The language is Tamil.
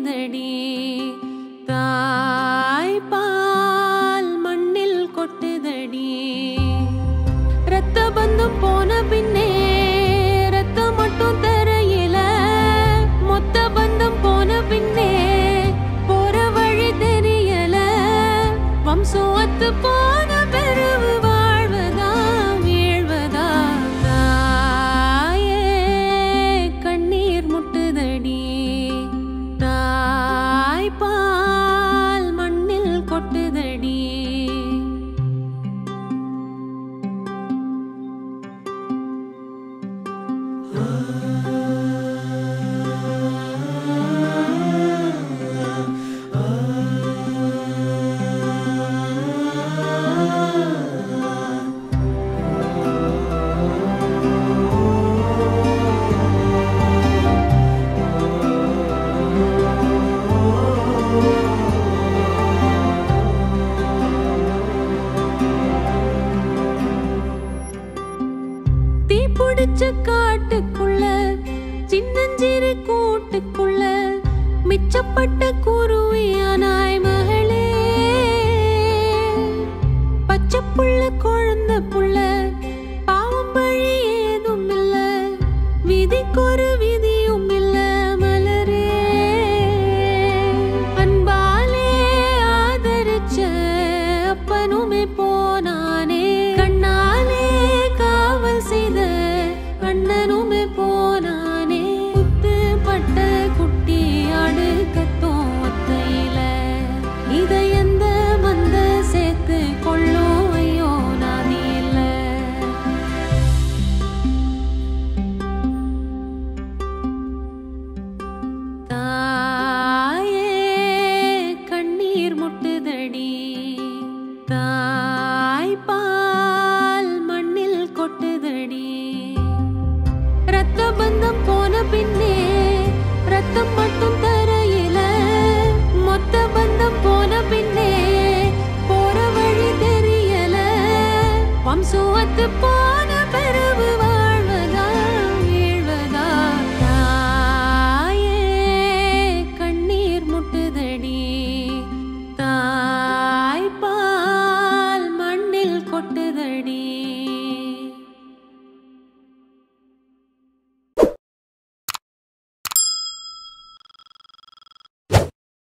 முட்டுதடி தாய் பால் மண்ணில் கொட்டுதடி ரத்த பந்தம் போன பின்னே ரத்தம் மட்டும் தெரியல மொத்த பந்தம் போன பின்னே போற வழி தெரியல வம்சம் அத்து போன பெருவு வாழ்வதா வீழ்வதா தாயே கண்ணீர் முட்டுதடி தாய் பால் மண்ணில் கொட்டுதடி தீ பிடிச்ச காட்டுக்குள்ள சின்னஞ்சிறு கூட்டுக்குள்ள மிச்சப்பட்ட